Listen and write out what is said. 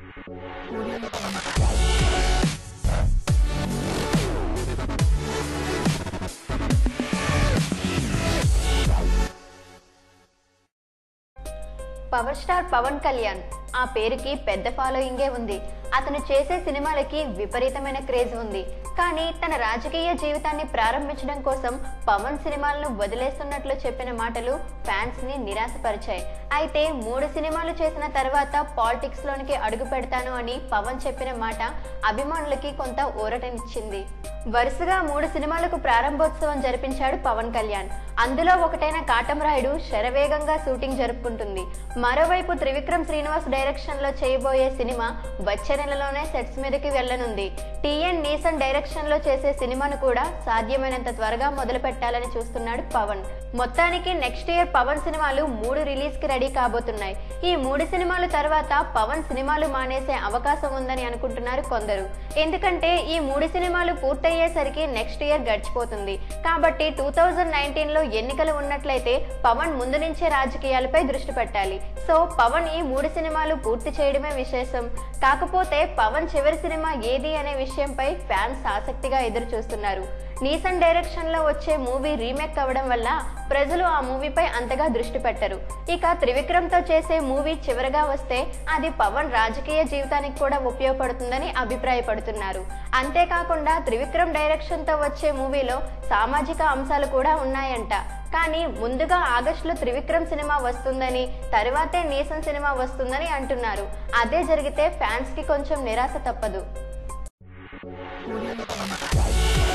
power star Pawan Kalyan ఆ పేరుకి పెద్ద ఫాలోయింగే ఉంది అతను చేసే సినిమాలకి విపరీతమైన క్రేజ్ ఉంది కానీ తన రాజకీయ జీవితాన్ని ప్రారంభించడం కోసం పవన్ సినిమాలను వదిలేస్తున్నట్లు చెప్పిన మాటలు ఫ్యాన్స్ ని నిరాశపరిచాయి అయితే మూడు సినిమాలు చేసిన తర్వాత పాలిటిక్స్ లోనికి అడుగు పెడతాను అని పవన్ చెప్పిన మాట అభిమానులకి కొంత ఊరటనిచ్చింది వరుసగా మూడు సినిమాలకు ప్రారంభోత్సవం జరిపించాడు పవన్ కళ్యాణ్ అందులో ఒకటైన కాటమరాయుడు శరవేగంగా షూటింగ్ జరుపుకుంటుంది మరోవైపు త్రివిక్రమ్ శ్రీనివాస్ డైరెక్షన్ లో చేయబోయే సినిమా వచ్చే నెలలోనే సెట్స్ మీదకి వెళ్లనుంది టిఎన్ నీసన్ డైరెక్షన్ లో చేసే సినిమాను కూడా సాధ్యమైనంత త్వరగా మొదలు పెట్టాలని చూస్తున్నాడు పవన్ మొత్తానికి నెక్స్ట్ ఇయర్ పవన్ సినిమాలు మూడు రిలీజ్ కి రెడీ కాబోతున్నాయి ఈ మూడు సినిమాల తర్వాత పవన్ సినిమాలు మానేసే అవకాశం ఉందని అనుకుంటున్నారు కొందరు ఎందుకంటే ఈ మూడు సినిమాలు పూర్తయ్యేసరికి నెక్స్ట్ ఇయర్ గడిచిపోతుంది కాబట్టి టూ థౌజండ్ నైన్టీన్ లో ఎన్నికలు ఉన్నట్లయితే పవన్ ముందు నుంచే రాజకీయాలపై దృష్టి పెట్టాలి సో పవన్ ఈ మూడు సినిమాలు పూర్తి చేయడమే విశేషం కాకపోతే పవన్ చివరి సినిమా ఏది అనే విషయంపై ఫ్యాన్స్ ఆసక్తిగా ఎదురు చూస్తున్నారు నీసన్ డైరెక్షన్ లో వచ్చే మూవీ రీమేక్ అవ్వడం వల్ల ప్రజలు ఆ మూవీపై అంతగా దృష్టి పెట్టరు ఇక త్రివిక్రమ్ తో చేసే మూవీ చివరగా వస్తే అది పవన్ రాజకీయ జీవితానికి కూడా ఉపయోగపడుతుందని అభిప్రాయపడుతున్నారు అంతేకాకుండా త్రివిక్రమ్ డైరెక్షన్ తో వచ్చే మూవీలో సామాజిక అంశాలు కూడా ఉన్నాయంట కానీ ముందుగా ఆగస్టులో త్రివిక్రమ్ సినిమా వస్తుందని తరువాతే నీసన్ సినిమా వస్తుందని అంటున్నారు అదే జరిగితే ఫ్యాన్స్ కి కొంచెం నిరాశ తప్పదు